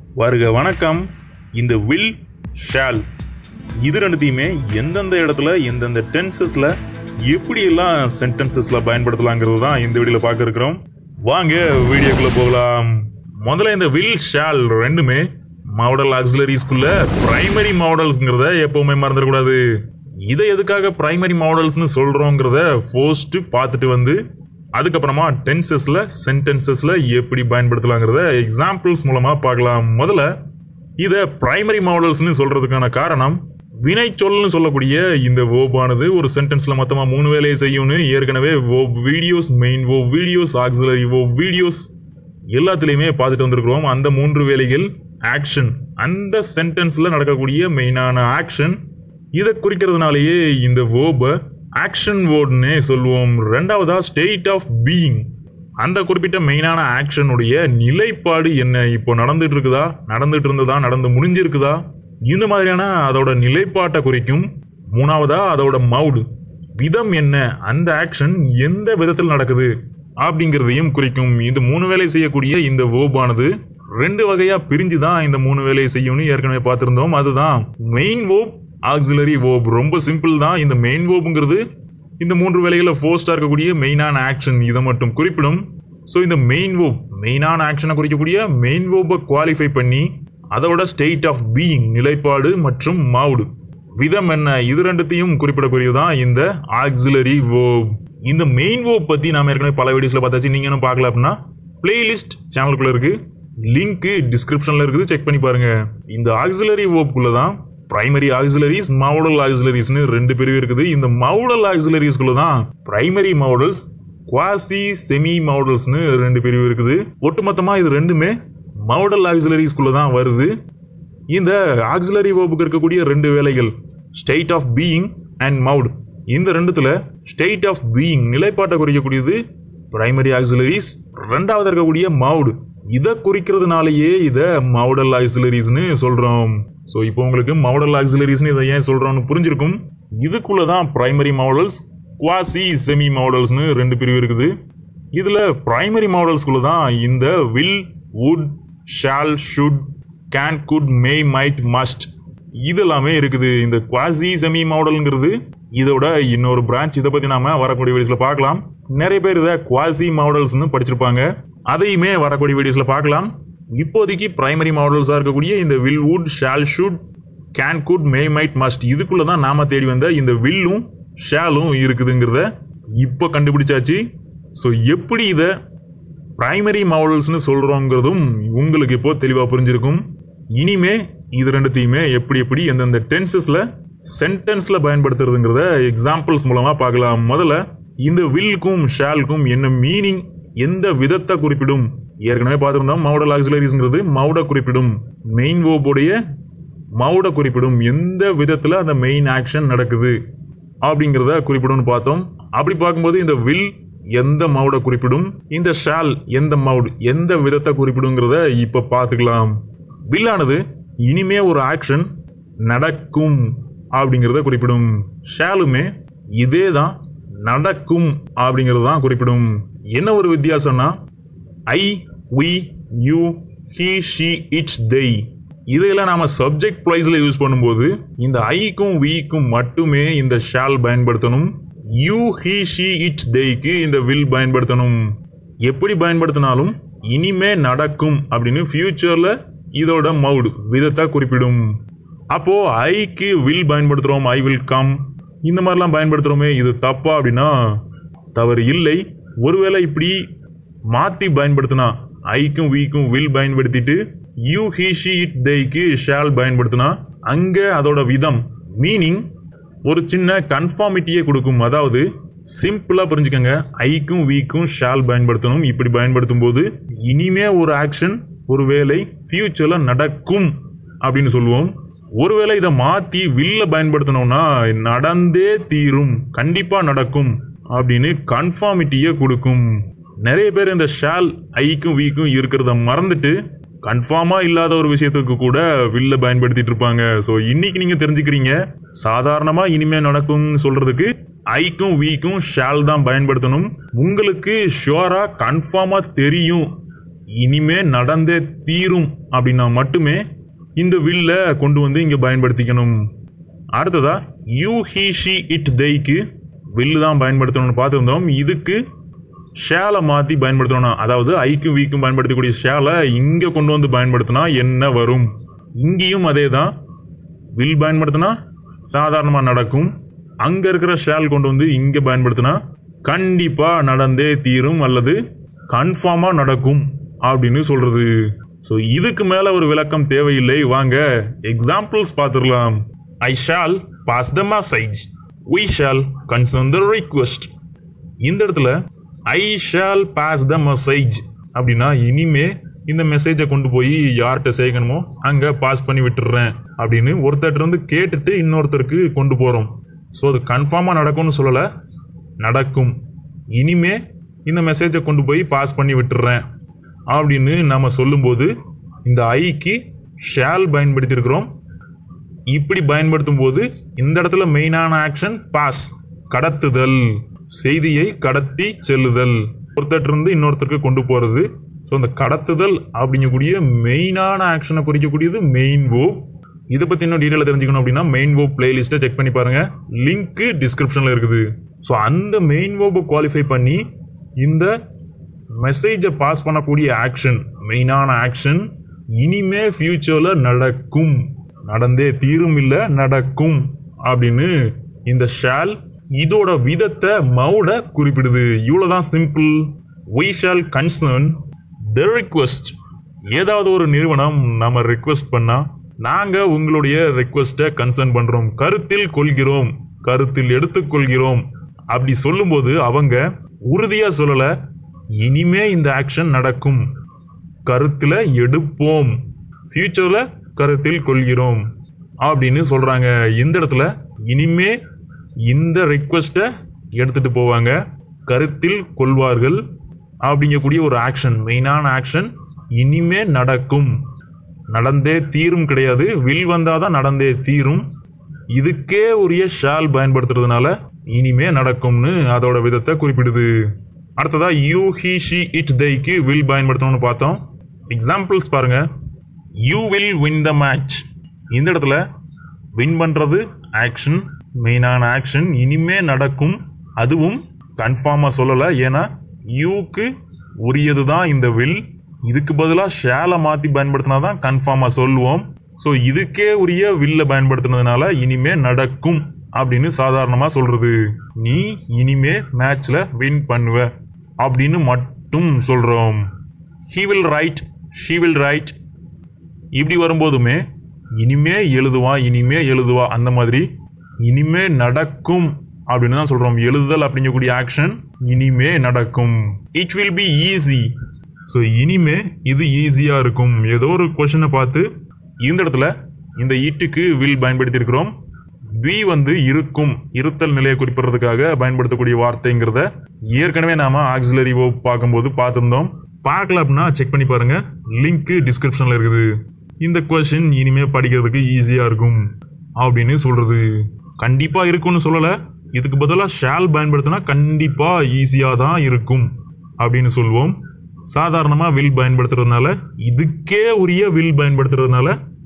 வருக வணக்கம் இந்த வில் ஷால் இது ரெண்டுத்தையுமே எந்தெந்த இடத்துல எந்தெந்த டென்சஸ்ல எப்படியெல்லாம் சென்டென்சஸ்ல பயன்படுத்தலாங்கிறது தான் இந்த வீடியோல பார்க்க இருக்கிறோம் வாங்க வீடியோக்குள்ள போகலாம் முதல்ல இந்த வில் ஷால் ரெண்டுமே மாடல் ஆக்சிலரிஸ்குள்ள பிரைமரி மாடல்ஸ்ங்கிறத எப்பவுமே மறந்துடக்கூடாது இதை எதுக்காக பிரைமரி மாடல்ஸ்னு சொல்றோங்கிறத ஃபர்ஸ்ட் பார்த்துட்டு வந்து அதுக்கப்புறமா டென்சஸ்ல சென்டென்சஸ்ல எப்படி பயன்படுத்தலாங்கிறத எக்ஸாம்பிள்ஸ் மூலமா பார்க்கலாம் முதல்ல இதை பிரைமரி மாடல்ஸ்னு சொல்றதுக்கான காரணம் வினை சொல்னு சொல்லக்கூடிய இந்த வேர்பானது ஒரு சென்டென்ஸ்ல மொத்தமா மூணு வேலையை செய்யும்னு ஏற்கனவே verb videos main verb videos auxiliary verb videos எல்லாத்துலேயுமே பார்த்துட்டு வந்திருக்கிறோம் அந்த மூன்று வேலைகள் ஆக்ஷன் அந்த சென்டென்ஸ்ல நடக்கக்கூடிய மெயினான ஆக்ஷன் இதை குறிக்கிறதுனாலேயே இந்த வேர்பை ஆக்ஷன் வேர்டுன்னே சொல்லுவோம் ரெண்டாவதா ஸ்டேட் ஆஃப் பீயிங் அந்த குறிப்பிட்ட மெயினான ஆக்ஷனுடைய நிலைப்பாடு என்ன இப்போ நடந்துட்டு இருக்குதா நடந்துட்டு இருந்ததா நடந்து முடிஞ்சிருக்குதா இந்த மாதிரியான அதோட நிலைப்பாட்டை குறிக்கும் மூணாவதா அதோட மவுடு விதம் என்ன அந்த ஆக்ஷன் எந்த விதத்தில் நடக்குது அப்படிங்கிறதையும் குறிக்கும் இந்த மூணு வேலை செய்யக்கூடிய இந்த வேர்பானது ரெண்டு வகையா பிரிஞ்சு தான் இந்த மூணு வேலையை செய்யும்னு ஏற்கனவே பார்த்திருந்தோம் அதுதான் மெயின் வேர்ப் ஆக்சிலரி வேர்ப் ரொம்ப சிம்பிள் தான் இந்த மெயின் வேர்புங்கிறது இந்த மூன்று வேலைகளில் ஃபோர்ஸ்டாக இருக்கக்கூடிய மெயினான ஆக்ஷன் இதை மட்டும் குறிப்பிடும் ஸோ இந்த மெயின் வேர்ப் மெயினான ஆக்ஷனை குறிக்கக்கூடிய மெயின் வேர்பை குவாலிஃபை பண்ணி அதோட ஸ்டேட் ஆஃப் பீயிங் நிலைப்பாடு மற்றும் மவுடு விதம் என்ன இது ரெண்டுத்தையும் குறிப்பிடக்கூடியதுதான் இந்த ஆக்சிலரி வேர்ப் இந்த மெயின் வேர்ப் பத்தி நாம ஏற்கனவே பல வீடியோஸ்ல பார்த்தாச்சு நீங்க இன்னும் பார்க்கல அப்படின்னா பிளேலிஸ்ட் சேனலுக்குள்ள இருக்கு லிங்க் டிஸ்கிரிப்ஷன்ல இருக்குது செக் பண்ணி பாருங்க இந்த ஆக்சிலரி வேர்ப்குள்ள தான் பிரைமரி ஆக்சிலரிஸ் மாடல் ஆக்சிலரிஸ்னு ரெண்டு பிரிவு இருக்குது இந்த மாடல் ஆக்சிலரிஸ்குள்ள தான் பிரைமரி மாடல்ஸ் குவாசி செமி மாடல்ஸ்னு ரெண்டு பிரிவு இருக்குது ஒட்டுமொத்தமா இது ரெண்டுமே மாடல் ஆக்சிலரிஸ்குள்ள தான் வருது இந்த ஆக்சிலரி வேர்புக்கு இருக்கக்கூடிய ரெண்டு வேலைகள் state of being and mood இந்த ரெண்டுத்துல ஸ்டேட் ஆஃப் பீயிங் நிலைப்பாட்டை குறிக்கக்கூடியது பிரைமரி ஆக்சிலரிஸ் ரெண்டாவது இருக்கக்கூடிய மவுட் இதை குறிக்கிறதுனாலயே இதை மவுடல் ஆக்சிலரிஸ்னு சொல்றோம் ஸோ இப்போ உங்களுக்கு மவுடல் ஆக்சிலரிஸ்னு இதை ஏன் சொல்றோம்னு புரிஞ்சிருக்கும் இதுக்குள்ள தான் பிரைமரி மாடல்ஸ் குவாசி செமி மாடல்ஸ்னு ரெண்டு பிரிவு இருக்குது இதுல பிரைமரி மாடல்ஸ்குள்ள தான் இந்த will would shall should can could may might must இதெல்லாமே இருக்குது இந்த குவாசி செமி மாடல்ங்கிறது இதோட இன்னொரு பிரான்ச் இதை பத்தி நாம வரக்கூடிய வீடியோஸ்ல பார்க்கலாம் நிறைய பேர் இதை குவாசி மாடல்ஸ்னு படிச்சிருப்பாங்க அதையுமே வரக்கூடிய வீடியோஸ்ல பார்க்கலாம் இப்போதைக்கு பிரைமரி மாடல்ஸா இருக்கக்கூடிய இந்த will would shall should can could may might must இதுக்குள்ள தான் நாம தேடி வந்த இந்த வில்லும் ஷாலும் இருக்குதுங்கிறத இப்போ கண்டுபிடிச்சாச்சு ஸோ எப்படி இதை பிரைமரி மாடல்ஸ்னு சொல்றோங்கிறதும் உங்களுக்கு இப்போ தெளிவாக புரிஞ்சிருக்கும் இனிமே இது ரெண்டுத்தையுமே எப்படி எப்படி எந்தெந்த டென்சஸ்ல சென்டென்ஸ்ல பயன்படுத்துறதுங்கிறத எக்ஸாம்பிள்ஸ் மூலமா பார்க்கலாம் முதல்ல இந்த வில்க்கும் ஷால்க்கும் என்ன மீனிங் எந்த விதத்தை குறிப்பிடும் ஏற்கனவே பார்த்துருந்தோம் மவுடல் ஆக்சிலரிஸ்ங்கிறது மவுட குறிப்பிடும் மெயின் வேர்புடைய மவுட குறிப்பிடும் எந்த விதத்துல அந்த மெயின் ஆக்ஷன் நடக்குது அப்படிங்கிறத குறிப்பிடும்னு பார்த்தோம் அப்படி பார்க்கும்போது இந்த வில் எந்த மவுட குறிப்பிடும் இந்த ஷால் எந்த மவுட் எந்த விதத்தை குறிப்பிடுங்கிறத இப்ப பார்த்துக்கலாம் வில்லானது இனிமே ஒரு ஆக்ஷன் நடக்கும் அப்படிங்கிறத குறிப்பிடும் ஷாலுமே இதே தான் நடக்கும் அப்படிங்கிறது தான் குறிப்பிடும் என்ன ஒரு வித்தியாசம்னா I we you he she it's they இதையெல்லாம் நாம சப்ஜெக்ட் ப்ரைஸ்ல யூஸ் பண்ணும்போது இந்த ஐக்கும் விக்கும் மட்டுமே இந்த ஷால் பயன்படுத்தணும் யூ ஹி ஷி இட்ஸ் தேய்க்கு இந்த வில் பயன்படுத்தணும் எப்படி பயன்படுத்தினாலும் இனிமே நடக்கும் அப்படின்னு ஃபியூச்சர்ல இதோட மவுட் விதத்தை குறிப்பிடும் அப்போ ஐக்கு வில் பயன்படுத்துறோம் ஐ வில் கம் இந்த மாதிரிலாம் பயன்படுத்துறோமே இது தப்பா அப்படின்னா தவறு இல்லை ஒருவேளை இப்படி மாத்தி பயன்படுத்தினா ஐக்கும் வீக்கும் வில் பயன்படுத்திட்டு யூ ஹி ஷி இட் தேய்க்கு ஷால் பயன்படுத்தினா அங்க அதோட விதம் மீனிங் ஒரு சின்ன கன்ஃபார்மிட்டியே கொடுக்கும் அதாவது சிம்பிளா புரிஞ்சுக்கங்க ஐக்கும் வீக்கும் ஷால் பயன்படுத்தணும் இப்படி பயன்படுத்தும் போது இனிமே ஒரு ஆக்ஷன் ஒரு வேலை ஃபியூச்சர்ல நடக்கும் அப்படின்னு சொல்லுவோம் ஒருவேளை இதை மாத்தி வில்ல பயன்படுத்தணும்னா நடந்தே தீரும் கண்டிப்பா நடக்கும் அப்படின்னு கன்ஃபார்மிட்டியை கொடுக்கும் நிறைய பேர் இந்த ஷால் ஐக்கும் வீக்கும் இருக்கிறத மறந்துட்டு கன்ஃபார்மா இல்லாத ஒரு விஷயத்துக்கு கூட வில்ல பயன்படுத்திட்டு இருப்பாங்க ஸோ இன்னைக்கு நீங்க தெரிஞ்சுக்கிறீங்க சாதாரணமா இனிமே நடக்கும்னு சொல்றதுக்கு ஐக்கும் வீக்கும் ஷால் தான் பயன்படுத்தணும் உங்களுக்கு ஷுவரா கன்ஃபார்மா தெரியும் இனிமே நடந்தே தீரும் அப்படின்னா மட்டுமே இந்த வில்ல கொண்டு வந்து இங்க பயன்படுத்திக்கணும் அடுத்ததா யூ ஹி ஷி இட் தெய்க்கு வில்லு தான் பயன்படுத்தணும்னு பார்த்துருந்தோம் இதுக்கு ஷேலை மாற்றி பயன்படுத்தணும் அதாவது ஐக்கும் வீக்கும் பயன்படுத்தக்கூடிய ஷேலை இங்கே கொண்டு வந்து பயன்படுத்தினா என்ன வரும் இங்கேயும் அதே தான் வில் பயன்படுத்தினா சாதாரணமாக நடக்கும் அங்கே இருக்கிற ஷேல் கொண்டு வந்து இங்கே பயன்படுத்தினா கண்டிப்பாக நடந்தே தீரும் அல்லது கன்ஃபார்மாக நடக்கும் அப்படின்னு சொல்கிறது ஸோ இதுக்கு மேலே ஒரு விளக்கம் தேவையில்லை வாங்க எக்ஸாம்பிள்ஸ் பார்த்துடலாம் I shall pass the message we shall concern the request இந்த இடத்துல I shall pass the message அப்படின்னா இனிமே இந்த மெசேஜை கொண்டு போய் யார்கிட்ட சேர்க்கணுமோ அங்கே பாஸ் பண்ணி விட்டுடுறேன் அப்படின்னு ஒருத்தர்கிட்ட இருந்து கேட்டுட்டு இன்னொருத்தருக்கு கொண்டு போகிறோம் ஸோ அது கன்ஃபார்மாக நடக்கும்னு சொல்லலை நடக்கும் இனிமே இந்த மெசேஜை கொண்டு போய் பாஸ் பண்ணி விட்டுடுறேன் அப்படின்னு நம்ம சொல்லும்போது இந்த ஐக்கு ஷால் பயன்படுத்தியிருக்கிறோம் இப்படி பயன்படுத்தும் போது இந்த இடத்துல மெயினான ஆக்ஷன் பாஸ் கடத்துதல் செய்தியை கடத்தி செல்லுதல் ஒருத்தர் இருந்து இன்னொருத்தருக்கு கொண்டு போறது ஸோ அந்த கடத்துதல் அப்படிங்கக்கூடிய மெயினான ஆக்ஷனை குறிக்கக்கூடியது மெயின் வோப் இதை பற்றி இன்னும் டீட்டெயிலாக தெரிஞ்சுக்கணும் அப்படின்னா மெயின் வோப் பிளேலிஸ்ட்டை செக் பண்ணி பாருங்க லிங்க் டிஸ்கிரிப்ஷனில் இருக்குது ஸோ அந்த மெயின் வோப்பை குவாலிஃபை பண்ணி இந்த மெசேஜை பாஸ் பண்ணக்கூடிய ஆக்ஷன் மெயினான ஆக்ஷன் இனிமே ஃபியூச்சரில் நடக்கும் நடந்தே தீரும் இல்லை நடக்கும் அப்படின்னு இந்த ஷால் இதோட விதத்தை மவுட குறிப்பிடுது இவ்வளோதான் simple we shall concern the request ஏதாவது ஒரு நிறுவனம் நம்ம ரெக்வெஸ்ட் பண்ணா நாங்க உங்களுடைய ரெக்வெஸ்ட்டை கன்சர்ன் பண்றோம் கருத்தில் கொள்கிறோம் கருத்தில் எடுத்துக்கொள்கிறோம் அப்படி சொல்லும்போது அவங்க உறுதியா சொல்லல இனிமே இந்த ஆக்ஷன் நடக்கும் கருத்தில் எடுப்போம் ஃபியூச்சரில் கருத்தில் கொள்கிறோம் அப்படின்னு சொல்கிறாங்க இந்த இடத்துல இனிமே இந்த ரெக்வெஸ்ட்டை எடுத்துகிட்டு போவாங்க கருத்தில் கொள்வார்கள் அப்படிங்கக்கூடிய ஒரு ஆக்ஷன் மெயினான ஆக்ஷன் இனிமே நடக்கும் நடந்தே தீரும் கிடையாது வில் வந்தால் தான் நடந்தே தீரும் இதுக்கே உரிய ஷால் பயன்படுத்துறதுனால இனிமே நடக்கும்னு அதோட விதத்தை குறிப்பிடுது அடுத்ததா யூ ஹி ஷி இட் தைக்கு வில் பயன்படுத்தணும்னு பார்த்தோம் எக்ஸாம்பிள்ஸ் பாருங்க you will win the match இந்த இடத்துல வின் பண்ணுறது ஆக்ஷன் மெயினான ஆக்ஷன் இனிமே நடக்கும் அதுவும் கன்ஃபார்மாக சொல்லலை ஏன்னா யூக்கு உரியது தான் இந்த வில் இதுக்கு பதிலாக ஷேலை மாற்றி பயன்படுத்தினா தான் கன்ஃபார்மாக சொல்லுவோம் ஸோ இதுக்கே உரிய வில்லை பயன்படுத்தினதுனால இனிமே நடக்கும் அப்படின்னு சாதாரணமாக சொல்கிறது நீ இனிமே மேட்ச்சில் வின் பண்ணுவ அப்படின்னு மட்டும் சொல்கிறோம் he will write she will write இப்படி வரும்போதுமே இனிமே எழுதுவா இனிமே எழுதுவா அந்த மாதிரி இனிமே நடக்கும் அப்படின்னு தான் சொல்றோம் எழுதுதல் அப்படிங்கக்கூடிய ஆக்ஷன் இனிமே நடக்கும் it will be easy so இனிமே இது ஈஸியா இருக்கும் ஏதோ ஒரு கொஷனை பார்த்து இந்த இடத்துல இந்த ஈட்டுக்கு வில் பயன்படுத்தியிருக்கிறோம் பி வந்து இருக்கும் இருத்தல் நிலையை குறிப்பிடுறதுக்காக பயன்படுத்தக்கூடிய வார்த்தைங்கிறத ஏற்கனவே நாம ஆக்சிலரி ஓ பார்க்கும்போது பார்த்துருந்தோம் பார்க்கல அப்படின்னா செக் பண்ணி பாருங்க லிங்க் டிஸ்கிரிப்ஷன்ல இருக்குது இந்த கொஸ்டின் இனிமே படிக்கிறதுக்கு ஈஸியா இருக்கும் அப்படின்னு சொல்றது கண்டிப்பா இருக்கும்னு சொல்லல இதுக்கு பதிலாக ஷால் பயன்படுத்தினா கண்டிப்பா ஈஸியா தான் இருக்கும் அப்படின்னு சொல்லுவோம் சாதாரணமா வில் பயன்படுத்துறதுனால இதுக்கே உரிய வில் பயன்படுத்துறதுனால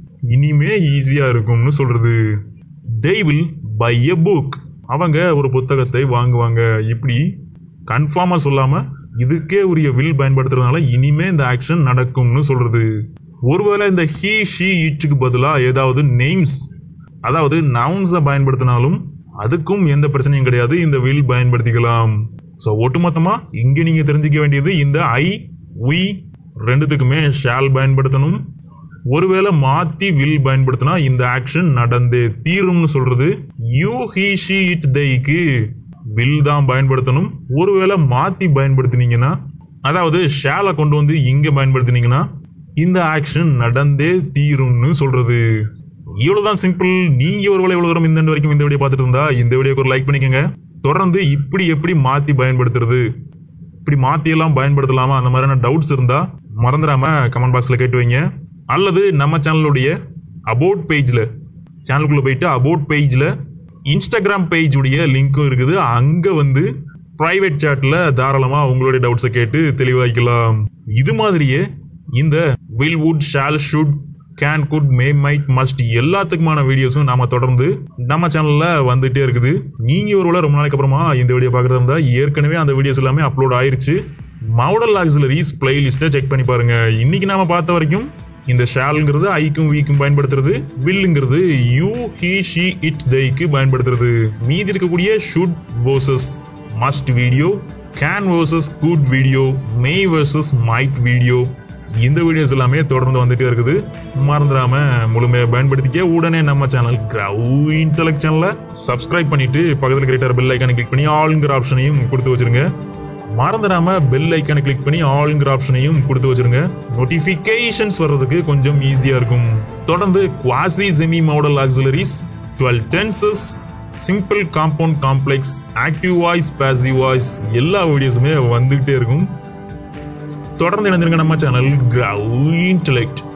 இனிமே ஈஸியா இருக்கும்னு சொல்றது they will buy a book அவங்க ஒரு புத்தகத்தை வாங்குவாங்க இப்படி கன்ஃபார்மாக சொல்லாமல் இதுக்கே உரிய வில் பயன்படுத்துறதுனால இனிமே இந்த ஆக்ஷன் நடக்கும்னு சொல்றது ஒருவேளை இந்த ஹீ ஷீ இட்டுக்கு பதிலாக ஏதாவது நெய்ம்ஸ் அதாவது நவுன்ஸை பயன்படுத்தினாலும் அதுக்கும் எந்த பிரச்சனையும் கிடையாது இந்த வில் பயன்படுத்திக்கலாம் ஸோ ஒட்டுமொத்தமாக இங்கே நீங்கள் தெரிஞ்சுக்க வேண்டியது இந்த ஐ we ரெண்டுத்துக்குமே ஷால் பயன்படுத்தணும் ஒருவேளை மாத்தி வில் பயன்படுத்தினா இந்த ஆக்ஷன் நடந்தே தீரும்னு சொல்றது யூ ஹி ஷி இட் தைக்கு வில் தான் பயன்படுத்தணும் ஒருவேளை மாத்தி பயன்படுத்தினீங்கன்னா அதாவது ஷாலை கொண்டு வந்து இங்க பயன்படுத்தினீங்கன்னா இந்த ஆக்ஷன் நடந்தே தீரும்னு சொல்றது இவ்வளவுதான் சிம்பிள் நீங்க ஒருவேளை இவ்வளவு தூரம் இந்த end வரைக்கும் இந்த வீடியோ பார்த்துட்டு இருந்தா இந்த வீடியோக்கு ஒரு லைக் பண்ணிக்கோங்க தொடர்ந்து இப்படி எப்படி மாத்தி பயன்படுத்துறது இப்படி மாற்றியெல்லாம் பயன்படுத்தலாமா அந்த மாதிரியான டவுட்ஸ் இருந்தால் மறந்துடாம கமெண்ட் பாக்ஸில் கேட்டு வைங்க அல்லது நம்ம சேனலுடைய அபவுட் பேஜில் சேனலுக்குள்ளே போயிட்டு அபவுட் பேஜில் இன்ஸ்டாகிராம் பேஜுடைய லிங்க்கும் இருக்குது அங்கே வந்து பிரைவேட் சாட்ல தாராளமா உங்களுடைய டவுட்ஸை கேட்டு தெளிவாக்கலாம் இது மாதிரியே இந்த will would shall should can could may might must எல்லாத்துக்குமான வீடியோஸும் நாம தொடர்ந்து நம்ம சேனல்ல வந்துட்டே இருக்குது நீங்க ஒருவேளை ரொம்ப நாளைக்கு அப்புறமா இந்த வீடியோ பார்க்கறதா இருந்தா ஏற்கனவே அந்த வீடியோஸ் எல்லாமே அப்லோட் ஆயிருச்சு மாடல் ஆக்சிலரிஸ் பிளேலிஸ்ட்டை செக் பண்ணி பாருங்க இன்னைக்கு நாம பார்த்த வரைக்கும் இந்த ஷால்ங்கிறது ஐக்கும் வீக்கும் பயன்படுத்துறது வில்லுங்கிறது யூ ஹி ஷி இட் தைக்கு பயன்படுத்துறது மீதி இருக்கக்கூடிய should vs must video can vs could video may vs might video இந்த வீடியோஸ் எல்லாமே தொடர்ந்து வந்துட்டே இருக்குது மறந்துடாம முழுமையாக பயன்படுத்திக்க உடனே நம்ம சேனல் கிரவு இன்டலெக்ட் சேனலை சப்ஸ்கிரைப் பண்ணிட்டு பக்கத்தில் கிரேட்டர் பெல் ஐக்கானை கிளிக் பண்ணி ஆளுங்கிற ஆப்ஷனையும் கொடுத்து வச்சிருங்க மறந்துடாம பெல் ஐக்கானை கிளிக் பண்ணி ஆளுங்கிற ஆப்ஷனையும் கொடுத்து வச்சிருங்க நோட்டிஃபிகேஷன்ஸ் வர்றதுக்கு கொஞ்சம் ஈஸியா இருக்கும் தொடர்ந்து quasi semi modal auxiliaries twelve tenses simple compound complex active voice passive voice எல்லா வீடியோஸுமே வந்துகிட்டே இருக்கும் தொடர்ந்து இணைந்திருங்க நம்ம சேனல் கிரவு இன்டலெக்ட்